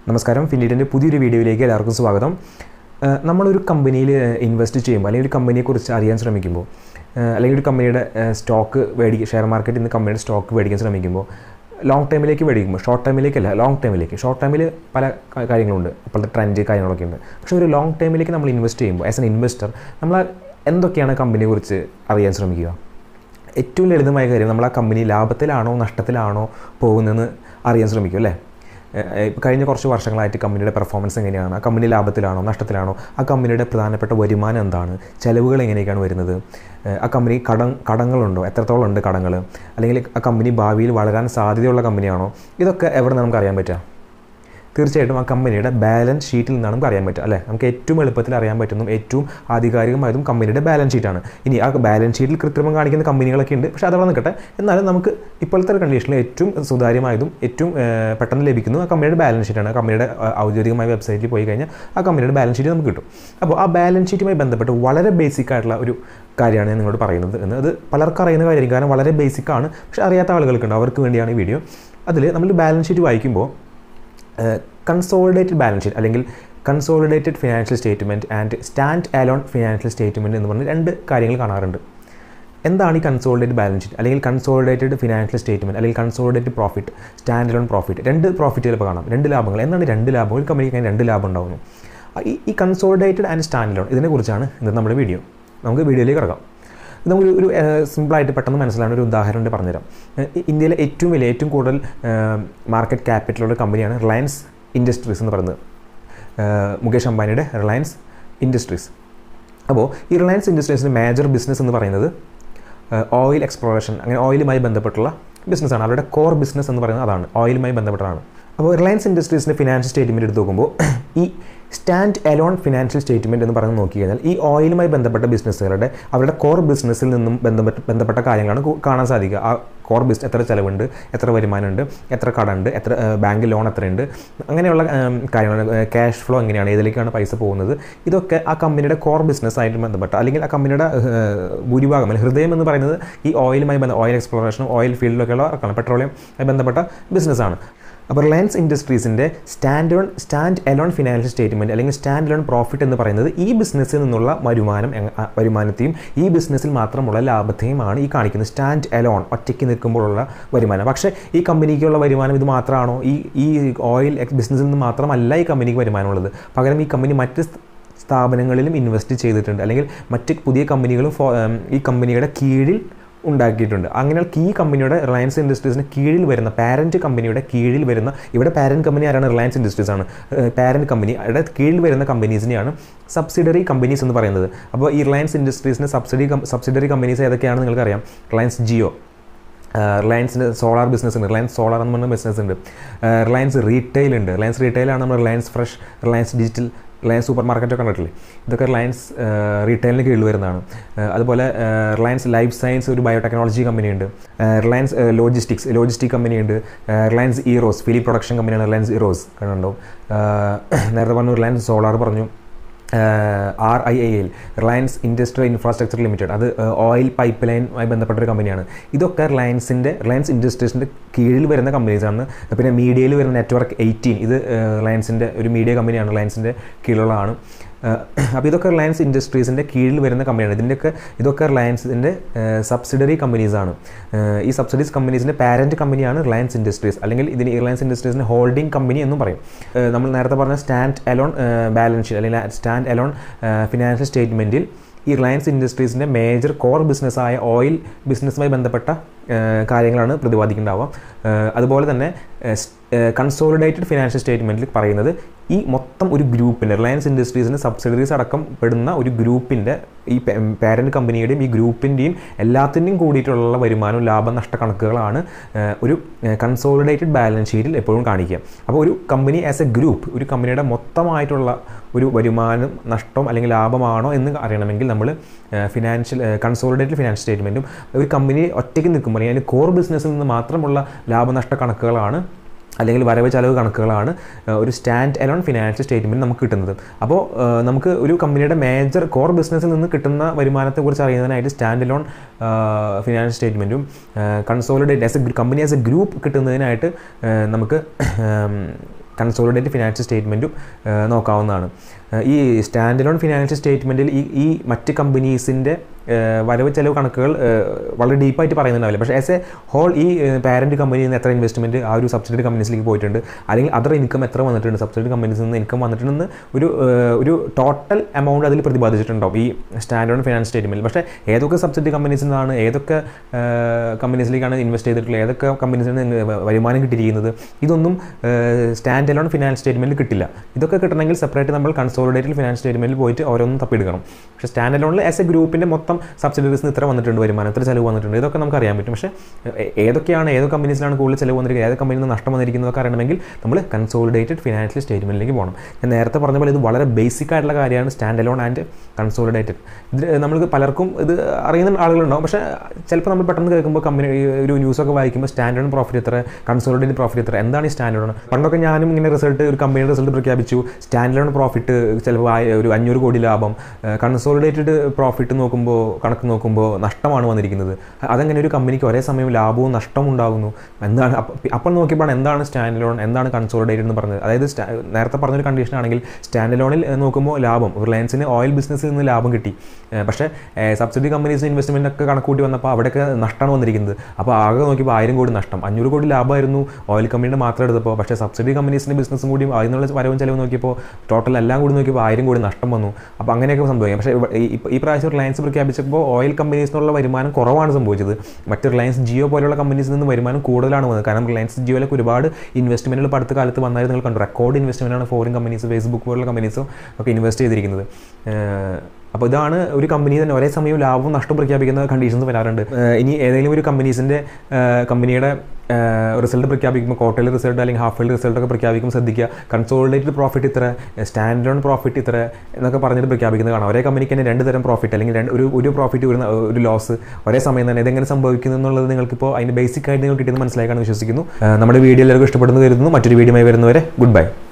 നമസ്കാരം ഫിൻഡിറ്റിൻ്റെ പുതിയൊരു വീഡിയോയിലേക്ക് എല്ലാവർക്കും സ്വാഗതം ഏഹ് നമ്മളൊരു കമ്പനിയിൽ ഇൻവെസ്റ്റ് ചെയ്യുമ്പോൾ അല്ലെങ്കിൽ ഒരു കമ്പനിയെക്കുറിച്ച് അറിയാൻ ശ്രമിക്കുമ്പോൾ ഏഹ് അല്ലെങ്കിൽ ഒരു കമ്പനിയുടെ സ്റ്റോക്ക് മേടിക്കുക ഷെയർ മാർക്കറ്റിൽ നിന്ന് കമ്പനിയുടെ സ്റ്റോക്ക് മേടിക്കാൻ ശ്രമിക്കുമ്പോൾ ലോങ് ടൈമിലേക്ക് മേടിക്കുമ്പോൾ ഷോർട്ട് ടൈമിലേക്കല്ല ലോങ് ടൈമിലേക്ക് ഷോർട്ട് ടൈമിൽ പല ക- കാര്യങ്ങളുണ്ട് ഇപ്പോഴത്തെ ട്രെൻഡ് കാര്യങ്ങളൊക്കെ ഉണ്ട് പക്ഷേ ഒരു ലോങ് ടൈമിലേക്ക് നമ്മൾ ഇൻവെസ്റ്റ് ചെയ്യുമ്പോൾ ആസ് എൻ ഇൻവെസ്റ്റർ നമ്മൾ എന്തൊക്കെയാണ് കമ്പനിയെക്കുറിച്ച് അറിയാൻ ശ്രമിക്കുക ഏറ്റവും ലളിതമായ കാര്യം നമ്മൾ ആ കമ്പനി ലാഭത്തിലാണോ നഷ്ടത്തിലാണോ പോകുന്നതെന്ന് അറിയാൻ ശ്രമിക്കും അല്ലേ ഇപ്പോൾ കഴിഞ്ഞ കുറച്ച് വർഷങ്ങളായിട്ട് കമ്പനിയുടെ പെർഫോമൻസ് എങ്ങനെയാണ് ആ കമ്പനി ലാഭത്തിലാണോ നഷ്ടത്തിലാണോ ആ കമ്പനിയുടെ പ്രധാനപ്പെട്ട വരുമാനം എന്താണ് ചെലവുകൾ എങ്ങനെയൊക്കെയാണ് വരുന്നത് ഏഹ് ആ കമ്പനി കടം കടങ്ങളുണ്ടോ എത്രത്തോളം ഉണ്ട് കടങ്ങൾ അല്ലെങ്കിൽ ആ കമ്പനി ഭാവിയിൽ വളരാൻ സാധ്യതയുള്ള കമ്പനിയാണോ ഇതൊക്കെ എവിടെ നിന്ന് നമുക്ക് അറിയാൻ പറ്റുക തീർച്ചയായിട്ടും ആ കമ്പനിയുടെ ബാലൻസ് ഷീറ്റിൽ നിന്നാണ് നമുക്ക് അറിയാൻ പറ്റുക അല്ലേ നമുക്ക് ഏറ്റവും എളുപ്പത്തിൽ അറിയാൻ പറ്റുന്നതും ഏറ്റവും ആധികാരികമായതും കമ്പനിയുടെ ബാലൻസ് ഷീറ്റാണ് ഇനി ആ ബാലൻസ് ഷീറ്റിൽ കൃത്രിമം കാണിക്കുന്ന കമ്പനികളൊക്കെ ഉണ്ട് പക്ഷേ അതവിടെ നിൽക്കട്ടെ എന്നാലും നമുക്ക് ഇപ്പോഴത്തെ ഒരു കണ്ടീഷനിൽ ഏറ്റവും സുതാര്യമായതും ഏറ്റവും ഏഹ്, പെട്ടെന്ന് ലഭിക്കുന്നു ആ കമ്പനിയുടെ ബാലൻസ് ഷീറ്റാണ് ആ കമ്പനിയുടെ ഏഹ്, ഔദ്യോഗികമായ വെബ്സൈറ്റിൽ പോയി കഴിഞ്ഞാൽ ആ കമ്പനിയുടെ ബാലൻസ് ഷീറ്റ് നമുക്ക് കിട്ടും അപ്പോൾ ആ ബാലൻസ് ഷീറ്റുമായി ബന്ധപ്പെട്ട് വളരെ ബേസിക് ആയിട്ടുള്ള ഒരു കാര്യമാണ് ഞാൻ നിങ്ങളോട് പറയുന്നത് എന്ന് അത് പലർക്കും അറിയുന്ന കാര്യമായിരിക്കും കാരണം വളരെ ബേസിക് ആണ് പക്ഷേ അറിയാത്ത ആളുകൾക്കുണ്ട് അവർക്ക് വേണ്ടിയാണ് ഈ വീഡിയോ അതിൽ നമ്മൾ ബാലൻസ് ഷീറ്റ് വായിക്കുമ്പോൾ കൺസോളിഡേറ്റഡ് ബാലൻസ് ഷീറ്റ് അല്ലെങ്കിൽ consolidated financial statement and standalone financial statement എന്ന് പറഞ്ഞ് രണ്ട് കാര്യങ്ങൾ കാണാറുണ്ട് എന്താണ് ഈ കൺസോളിഡേറ്റഡ് ബാലൻസ് ഷീറ്റ് അല്ലെങ്കിൽ കൺസോളിഡേറ്റഡ് ഫിനാൻഷ്യൽ സ്റ്റേറ്റ്മെൻറ്റ് അല്ലെങ്കിൽ consolidated profit standalone profit രണ്ട് പ്രോഫിറ്റ് ചിലപ്പോൾ കാണാം രണ്ട് ലാഭങ്ങൾ എന്താണ് രണ്ട് ലാഭങ്ങൾ ഒരു കമ്പനിക്ക് അതിന് രണ്ട് ലാഭം ഉണ്ടാകുന്നു ആ ഈ ഈ കൺസോളിഡേറ്റഡ് ആൻഡ് സ്റ്റാൻഡ് അലോൺ ഇതിനെക്കുറിച്ചാണ് ഇന്നത്തെ നമ്മുടെ വീഡിയോ നമുക്ക് വീഡിയോയിലേക്ക് കിടക്കാം ഇത് നമുക്ക് ഒരു സിമ്പിളായിട്ട് പെട്ടെന്ന് മനസ്സിലാവുന്ന ഒരു ഉദാഹരണം കൂടി പറഞ്ഞുതരാം ഏഹ് ഈ ഇന്ത്യയിലെ ഏറ്റവും വലിയ ഏറ്റവും കൂടുതൽ മാർക്കറ്റ് ക്യാപിറ്റലുള്ള കമ്പനിയാണ് റിലയൻസ് ഇൻഡസ്ട്രീസ് എന്ന് പറയുന്നത് ഏഹ് മുകേഷ് അംബാനിയുടെ റിലയൻസ് ഇൻഡസ്ട്രീസ് അപ്പോൾ ഈ റിലയൻസ് ഇൻഡസ്ട്രീസിൻ്റെ മേജർ ബിസിനസ് എന്ന് പറയുന്നത് ഓയിൽ എക്സ്പ്ലോറേഷൻ അങ്ങനെ ഓയിലുമായി ബന്ധപ്പെട്ടുള്ള ബിസിനസ്സാണ് അവരുടെ കോർ ബിസിനസ് എന്ന് പറയുന്നത് അതാണ് ഓയിലുമായി ബന്ധപ്പെട്ടതാണ് അപ്പോൾ റിലയൻസ് ഇൻഡസ്ട്രീസിൻ്റെ ഫിനാൻഷ്യൽ സ്റ്റേറ്റ്മെൻറ്റ് എടുത്ത് നോക്കുമ്പോൾ ഈ സ്റ്റാൻഡ് അലോൺ ഫിനാൻഷ്യൽ സ്റ്റേറ്റ്മെൻറ്റ് എന്ന് പറഞ്ഞ് നോക്കി കഴിഞ്ഞാൽ ഈ ഓയിലുമായി ബന്ധപ്പെട്ട ബിസിനസ്സുകളുടെ അവരുടെ കോർ ബിസിനസ്സിൽ നിന്നും ബന്ധപ്പെട്ട് ബന്ധപ്പെട്ട കാര്യങ്ങളാണ് കു- കാണാൻ സാധിക്കുക ആ കോർ ബിസ് എത്ര ചിലവുണ്ട് എത്ര വരുമാനമുണ്ട് എത്ര കടമുണ്ട് എത്ര ബാങ്ക് ലോൺ എത്രയുണ്ട് അങ്ങനെയുള്ള ഉം, കാര്യങ്ങൾ ക്യാഷ് ഫ്ലോ എങ്ങനെയാണ് ഏതിലേക്കാണ് പൈസ പോകുന്നത് ഇതൊക്കെ ആ കമ്പനിയുടെ കോർ ബിസിനസ്സായിട്ട് ബന്ധപ്പെട്ട അല്ലെങ്കിൽ ആ കമ്പനിയുടെ ഏഹ്, ഭൂരിഭാഗം അല്ലെങ്കിൽ ഹൃദയം എന്ന് പറയുന്നത് ഈ ഓയിലുമായി ബന്ധ ഓയിൽ എക്സ്പ്ലോറേഷനും ഓയിൽ ഫീൽഡിലൊക്കെയുള്ള വർക്കാണ് പെട്രോളിയം ബന്ധപ്പെട്ട ബിസിനസ്സാണ് അപ്പോൾ റിലയൻസ് ഇൻഡസ്ട്രീസിൻ്റെ stand on standalone financial statement അല്ലെങ്കിൽ സ്റ്റാൻഡ് അലോൺ പ്രോഫിറ്റ് എന്ന് പറയുന്നത് ഈ ബിസിനസ്സിൽ നിന്നുള്ള വരുമാനം എങ്ങ- ആ വരുമാനത്തെയും ഈ ബിസിനസ്സിൽ മാത്രമുള്ള ലാഭത്തെയുമാണ് ഈ കാണിക്കുന്നത് സ്റ്റാൻഡ് അലോൺ ഒറ്റയ്ക്ക് നിൽക്കുമ്പോഴുള്ള വരുമാനം പക്ഷേ ഈ കമ്പനിക്കുള്ള വരുമാനം ഇത് മാത്രമാണോ ഈ ഈ ഓയിൽ ബിസിനസ്സിൽ നിന്ന് മാത്രമല്ല ഈ കമ്പനിക്ക് വരുമാനമുള്ളത് പകരം ഈ കമ്പനി മറ്റ് സ്ഥ- സ്ഥാപനങ്ങളിലും ഇൻവെസ്റ്റ് ചെയ്തിട്ടുണ്ട് അല്ലെങ്കിൽ മറ്റ് പുതിയ കമ്പനികളും ഫോ- ഉം, ഈ കമ്പനിയുടെ കീഴിൽ ഉണ്ടാക്കിയിട്ടുണ്ട് അങ്ങനെ ഈ കമ്പനിയുടെ റിലയൻസ് ഇൻഡസ്ട്രീസിന് കീഴിൽ വരുന്ന പാരൻറ്റ് കമ്പനിയുടെ കീഴിൽ വരുന്ന ഇവിടെ പാരൻറ്റ് കമ്പനി ആരാണ് റിലയൻസ് ഇൻഡസ്ട്രീസ് ആണ് പാരൻറ്റ് കമ്പനിയുടെ കീഴിൽ വരുന്ന കമ്പനീസിനെയാണ് സബ്സിഡറി കമ്പനീസ് എന്ന് പറയുന്നത് അപ്പോൾ ഈ റിലയൻസ് ഇൻഡസ്ട്രീസിന് സബ്സിഡി സബ്സിഡറി കമ്പനീസ് ഏതൊക്കെയാണെന്ന് നിങ്ങൾക്കറിയാം റിലയൻസ് ജിയോ റിലയൻസിൻ്റെ സോളാർ ബിസിനസ് ഉണ്ട് റിലയൻസ് സോളാർ എന്ന് പറഞ്ഞ ബിസിനസ് ഉണ്ട് റിലയൻസ് റീറ്റെയിൽ ഉണ്ട് റിലയൻസ് റീറ്റെയിലാണ് നമ്മൾ Reliance fresh Reliance digital Reliance supermarket ഒക്കെ കണ്ടിട്ടില്ലേ ഇതൊക്കെ റിലയൻസ് റീറ്റെയിലിന് കീഴിൽ വരുന്നതാണ് ഏഹ് അതുപോലെ ഏഹ് റിലയൻസ് ലൈഫ് സയൻസ് ഒരു ബയോടെക്നോളജി കമ്പനിയുണ്ട് ഏഹ് റിലയൻസ് ഏഹ് ലോജിസ്റ്റിക്സ് ലോജിസ്റ്റിക് കമ്പനിയുണ്ട് ഏഹ് റിലയൻസ് ഈറോസ് ഫിലി പ്രൊഡക്ഷൻ കമ്പനിയാണ് റിലയൻസ് ഈറോസ് കണ്ടുണ്ടോ ഏഹ് നേരത്തെ പറഞ്ഞു റിലയൻസ് സോളാർ പറഞ്ഞു R I I L Reliance industrial infrastructure limited അത് ഓയിൽ പൈപ്പ് ലൈനുമായി ബന്ധപ്പെട്ട ഒരു കമ്പനിയാണ് ഇതൊക്കെ റിലയൻസിൻ്റെ റിലയൻസ് ഇൻഡസ്ട്രീസിൻ്റെ കീഴിൽ വരുന്ന കമ്പനീസാണ് പിന്നെ മീഡിയയിൽ വരുന്ന നെറ്റ്വർക്ക് എയ്റ്റീൻ ഇത് റിലയൻസിൻ്റെ ഒരു മീഡിയ കമ്പനിയാണ് റിലയൻസിൻ്റെ കീഴിലുള്ളതാണ് അപ്പോൾ ഇതൊക്കെ റിലയൻസ് ഇൻഡസ്ട്രീസിൻ്റെ കീഴിൽ വരുന്ന കമ്പനിയാണ് ഇതിൻ്റെയൊക്കെ ഇതൊക്കെ റിലയൻസിൻ്റെ സബ്സിഡറി കമ്പനീസാണ് ഈ സബ്സിഡീസ് കമ്പനീസിൻ്റെ പാരൻറ്റ് കമ്പനിയാണ് റിലയൻസ് ഇൻഡസ്ട്രീസ് അല്ലെങ്കിൽ ഇതിന് റിലയൻസ് ഇൻഡസ്ട്രീസിൻ്റെ ഹോൾഡിംഗ് കമ്പനി എന്നും പറയും ഏഹ് നമ്മൾ നേരത്തെ പറഞ്ഞ സ്റ്റാൻഡ് അലോൺ ബാലൻസ് ഷീറ്റ് അല്ലെങ്കിൽ സ്റ്റാൻഡ് അലോൺ ഫിനാൻഷ്യൽ സ്റ്റേറ്റ്മെൻറ്റിൽ ഈ റിലയൻസ് ഇൻഡസ്ട്രീസിൻ്റെ മേജർ കോർ ബിസിനസ്സായ ഓയിൽ ബിസിനസ്സുമായി ബന്ധപ്പെട്ട ഏഹ് കാര്യങ്ങളാണ് പ്രതിപാദിക്കേണ്ടാവുക ഏഹ് അതുപോലെ തന്നെ കൺസോളിഡേറ്റഡ് ഫിനാൻഷ്യൽ സ്റ്റേറ്റ്മെൻറ്റിൽ പറയുന്നത് ഈ മൊത്തം ഒരു ഗ്രൂപ്പിൻ്റെ റിലയൻസ് ഇൻഡസ്ട്രീസിൻ്റെ സബ്സിഡറീസ് അടക്കം പെടുന്ന ഒരു ഗ്രൂപ്പിൻ്റെ ഈ പാരൻറ്റ് കമ്പനിയുടെയും ഈ ഗ്രൂപ്പിൻ്റെയും എല്ലാത്തിൻ്റെയും കൂടിയിട്ടുള്ള വരുമാനവും ലാഭ നഷ്ട കണക്കുകളാണ് ഏഹ് ഒരു കൺസോളിഡേറ്റഡ് ബാലൻസ് ഷീറ്റിൽ എപ്പോഴും കാണിക്കുക അപ്പോൾ ഒരു കമ്പനി ആസ് എ ഗ്രൂപ്പ് ഒരു കമ്പനിയുടെ മൊത്തമായിട്ടുള്ള ഒരു വരുമാനം നഷ്ടം അല്ലെങ്കിൽ ലാഭമാണോ എന്ന് അറിയണമെങ്കിൽ നമ്മൾ ഫിനാൻഷ്യൽ കൺസോളിഡേറ്റഡ് ഫിനാൻഷ്യൽ സ്റ്റേറ്റ്മെൻറ്റും ഒരു കമ്പനി ഒറ്റയ്ക്ക് നിൽക്കുമ്പോൾ അല്ലെങ്കിൽ അതിൻ്റെ കോർ ബിസിനസ്സിൽ നിന്ന് മാത്രമുള്ള ലാഭനഷ്ട കണക്കുകളാണ് അല്ലെങ്കിൽ വരവ് ചെലവ് കണക്കുകളാണ് ഏഹ്, ഒരു സ്റ്റാൻഡ് അലോൺ ഫിനാൻഷ്യൽ സ്റ്റേറ്റ്മെൻറ്റ് നമുക്ക് കിട്ടുന്നത് അപ്പോൾ ഏഹ്, നമുക്ക് ഒരു കമ്പനിയുടെ മേജർ കോർ ബിസിനസ്സിൽ നിന്ന് കിട്ടുന്ന വരുമാനത്തെക്കുറിച്ച് അറിയുന്നതിനായിട്ട് സ്റ്റാൻഡ് അലോൺ ഫിനാൻഷ്യൽ സ്റ്റേറ്റ്മെൻറ്റും consolidate as a company as a group കിട്ടുന്നതിനായിട്ട് ഏഹ്, നമുക്ക് കൺസോളിഡേറ്റ് ഫിനാൻഷ്യൽ സ്റ്റേറ്റ്മെൻറ്റും നോക്കാവുന്നതാണ് ഏഹ് ഈ സ്റ്റാൻഡ് ലോൺ ഫിനാൻഷ്യൽ സ്റ്റേറ്റ്മെൻറ്റിൽ ഈ ഈ മറ്റ് കമ്പനീസിൻ്റെ വരവ് ചെലവ് കണക്കുകൾ ഏഹ് വളരെ ഡീപ്പായിട്ട് പറയുന്നുണ്ടാവില്ല പക്ഷേ ആസ് എ ഹോൾ ഈ പാരൻറ്റ് കമ്പനിയിൽ നിന്ന് എത്ര ഇൻവെസ്റ്റ്മെൻറ്റ് ആ ഒരു സബ്സിഡറി കമ്പനീസിലേക്ക് പോയിട്ടുണ്ട് അല്ലെങ്കിൽ അതർ ഇൻകം എത്ര വന്നിട്ടുണ്ട് സബ്സിഡറി കമ്പനീസിൽ നിന്ന് ഇൻകം വന്നിട്ടുണ്ടെന്ന് ഒരു ഏഹ് ഒരു ടോട്ടൽ എമൗണ്ട് അതിൽ പ്രതിപാദിച്ചിട്ടുണ്ടാവും ഈ സ്റ്റാൻഡ് ലോൺ ഫിനാൻസ് സ്റ്റേറ്റ്മെൻറ്റിൽ പക്ഷേ ഏതൊക്കെ സബ്സിഡറി കമ്പനീസിൽ നിന്നാണ് ഏതൊക്കെ കമ്പനീസിലേക്കാണ് ഇൻവെസ്റ്റ് ചെയ്തിട്ടുള്ളത് ഏതൊക്കെ കമ്പനീസിൽ നിന്ന് വരുമാനം കിട്ടിയിരിക്കുന്നത് ഇതൊന്നും സ്റ്റാൻഡ് ലോൺ ഫിനാൻസ് സ്റ്റേറ്റ്മെൻറ്റിൽ കിട്ടില്ല ഇതൊക്കെ കിട്ടണമെങ്കിൽ സെപ്പറേറ്റ് നമ്മൾ കൺസോളിഡേറ്റഡ് ഫിനാൻസ് സ്റ്റേറ്റ്മെൻറ്റിൽ പോയിട്ട് ഓരോന്നും തപ്പിയെടുക്കണം പക്ഷേ സ്റ്റാൻഡ് ലോണിൽ ആസ് എ ഗ്രൂപ്പിൻ്റെ മൊത്തം സബ്സിഡറീസിന് ഇത്ര വന്നിട്ടുണ്ട് വരുമാനം എത്ര ചിലവ് വന്നിട്ടുണ്ട് ഇതൊക്കെ നമുക്ക് അറിയാൻ പറ്റും പക്ഷേ ഏ- ഏതൊക്കെയാണ് ഏത് കമ്പനീസിലാണ് കൂടുതൽ ചിലവ് വന്നിരിക്കുന്നത് ഏത് കമ്പനിയിൽ നിന്ന് നഷ്ടം വന്നിരിക്കുന്നതൊക്കെ അറിയണമെങ്കിൽ നമ്മൾ കൺസോളിഡേറ്റഡ് ഫിനാൻഷ്യൽ സ്റ്റേറ്റ്മെൻറ്റിലേക്ക് പോകണം ഞാൻ നേരത്തെ പറഞ്ഞ പോലെ ഇത് വളരെ ബേസിക് ആയിട്ടുള്ള കാര്യമാണ് സ്റ്റാൻഡ് അലോൺ ആൻഡ് കൺസോളിഡേറ്റഡ് ഇത് നമ്മൾക്ക് പലർക്കും ഇത് അറിയുന്ന ആളുകളുണ്ടാവും പക്ഷേ ചിലപ്പോൾ നമ്മൾ പെട്ടെന്ന് കേൾക്കുമ്പോൾ കമ്പനി ഒരു ന്യൂസൊക്കെ വായിക്കുമ്പോൾ സ്റ്റാൻഡേർഡ് പ്രോഫിറ്റ് എത്ര കൺസോളിഡേറ്റ് പ്രോഫിറ്റ് എത്ര എന്താണ് ഈ സ്റ്റാൻഡേർഡ് പണ്ടൊക്കെ ഞാനും ഇങ്ങനെ റിസൾട്ട് ഒരു കമ്പനിയുടെ റിസൾട്ട് പ്രഖ്യാപിച്ചു സ്റ്റാൻഡേർഡ് പ്രോഫിറ്റ് ചിലപ്പോൾ ആയ- ഒരു അഞ്ഞൂറ് കോടി ലാഭം കൺസോളിഡേറ്റഡ് പ്രോഫിറ്റ് നോക്കുമ്പോൾ കണക്ക് നോക്കുമ്പോൾ നഷ്ടമാണ് വന്നിരിക്കുന്നത് അതെങ്ങനെ ഒരു കമ്പനിക്ക് ഒരേ സമയം ലാഭവും നഷ്ടവും ഉണ്ടാകുന്നു എന്താണ് അപ്പ- അപ്പോൾ നോക്കിയപ്പോഴാണ് എന്താണ് സ്റ്റാൻഡ് ലോൺ എന്താണ് കൺസോളിഡേറ്റഡ് എന്ന് പറഞ്ഞത് അതായത് സ്റ്റാ- നേരത്തെ പറഞ്ഞൊരു കണ്ടീഷൻ ആണെങ്കിൽ സ്റ്റാൻഡ് ലോണിൽ നോക്കുമ്പോൾ ലാഭം റിലയൻസിന് ഓയിൽ ബിസിനസ്സിൽ നിന്ന് ലാഭം കിട്ടി ഏഹ് പക്ഷേ സബ്സിഡി കമ്പനീസ് ഇൻവെസ്റ്റ്മെൻ്റ് ഒക്കെ കണക്കൂട്ടി വന്നപ്പോൾ അവിടെയൊക്കെ നഷ്ടമാണ് വന്നിരിക്കുന്നത് അപ്പോൾ ആകെ നോക്കിയപ്പോൾ ആയിരം കോടി നഷ്ടം അഞ്ഞൂറ് കോടി ലാഭമായിരുന്നു ഓയിൽ കമ്പനിയുടെ മാത്രം എടുത്തപ്പോൾ പക്ഷേ സബ്സിഡി കമ്പനീസിൻ്റെ ബിസിനസ്സും കൂടി അതിനുള്ള വരവും ചിലവ് നോക്കിയപ്പോൾ ടോട്ടൽ എല്ലാം കൂടി നോക്കിയപ്പോൾ ആയിരം കോടി നഷ്ടം വന്നു അപ്പോൾ അങ്ങനെയൊക്കെ സംഭവിക്കാം പക്ഷേ ഇവ- ഈ- ഇപ്പ- ഈ പ്രാവശ്യം റിലയൻസ് പ്രഖ്യാപിച്ചപ്പോൾ ഓയിൽ കമ്പനീസിനുള്ള വരുമാനം കുറവാണ് സംഭവിച്ചത് മറ്റ് റിലയൻസ് ജിയോ പോലെയുള്ള കമ്പനീസിൽ നിന്ന് വരുമാനം കൂടുതലാണ് വന്നത് കാരണം റിലയൻസ് ജിയോയിലൊക്കെ ഒരുപാട് ഇൻവെസ്റ്റ്മെൻറ്റുകൾ ഇപ്പോൾ അടുത്ത കാലത്ത് വന്നായിരുന്നു നിങ്ങൾ കണ്ടു റെക്കോർഡ് ഇൻവെസ്റ്റ്മെൻ്റ് ആണ് ഫോറിൻ കമ്പനീസ് ഫേസ്ബുക്ക് പോലുള്ള കമ്പനീസും ഒക്കെ ഇൻവെസ്റ്റ് ചെയ്തിരിക്കുന്നത് ഏഹ് അപ്പോൾ ഇതാണ് ഒരു കമ്പനി തന്നെ ഒരേ സമയം ലാഭവും നഷ്ടവും പ്രഖ്യാപിക്കുന്ന കണ്ടീഷൻസ് വരാറുണ്ട് ഏഹ് ഇനി ഏതെങ്കിലും ഒരു കമ്പനീസിൻ്റെ കമ്പനിയുടെ റിസൾട്ട് പ്രഖ്യാപിക്കുമ്പോൾ ക്വാർട്ടർലി റിസൾട്ട് അല്ലെങ്കിൽ ഹാഫ് ഇയർലി റിസൾട്ട് ഒക്കെ പ്രഖ്യാപിക്കുമ്പോൾ ശ്രദ്ധിക്കുക കൺസോളിഡേറ്റഡ് പ്രോഫിറ്റ് ഇത്ര സ്റ്റാൻഡ് ലോൺ പ്രോഫിറ്റ് ഇത്ര എന്നൊക്കെ പറഞ്ഞിട്ട് പ്രഖ്യാപിക്കുന്നത് കാണാം ഒരേ കമ്പനിക്ക് തന്നെ രണ്ട് തരം പ്രോഫിറ്റ് അല്ലെങ്കിൽ രണ്ട് ഒരു ഒരു പ്രോഫിറ്റ് ഒരു ഒരു ലോസ് ഒരേ സമയം തന്നെ ഇതെങ്ങനെ സംഭവിക്കുന്നു എന്നുള്ളത് നിങ്ങൾക്കിപ്പോൾ അതിൻ്റെ ബേസിക് ആയിട്ട് നിങ്ങൾക്ക് കിട്ടിയെന്ന് മനസ്സിലാക്കാണ് വിശ്വസിക്കുന്നു ഏഹ് നമ്മുടെ വീഡിയോ എല്ലാവർക്കും ഇഷ്ടപ്പെടുന്നു കരുതുന്നു മറ്റൊരു വീഡിയോ വരുന്നവരെ ഗുഡ് ബൈ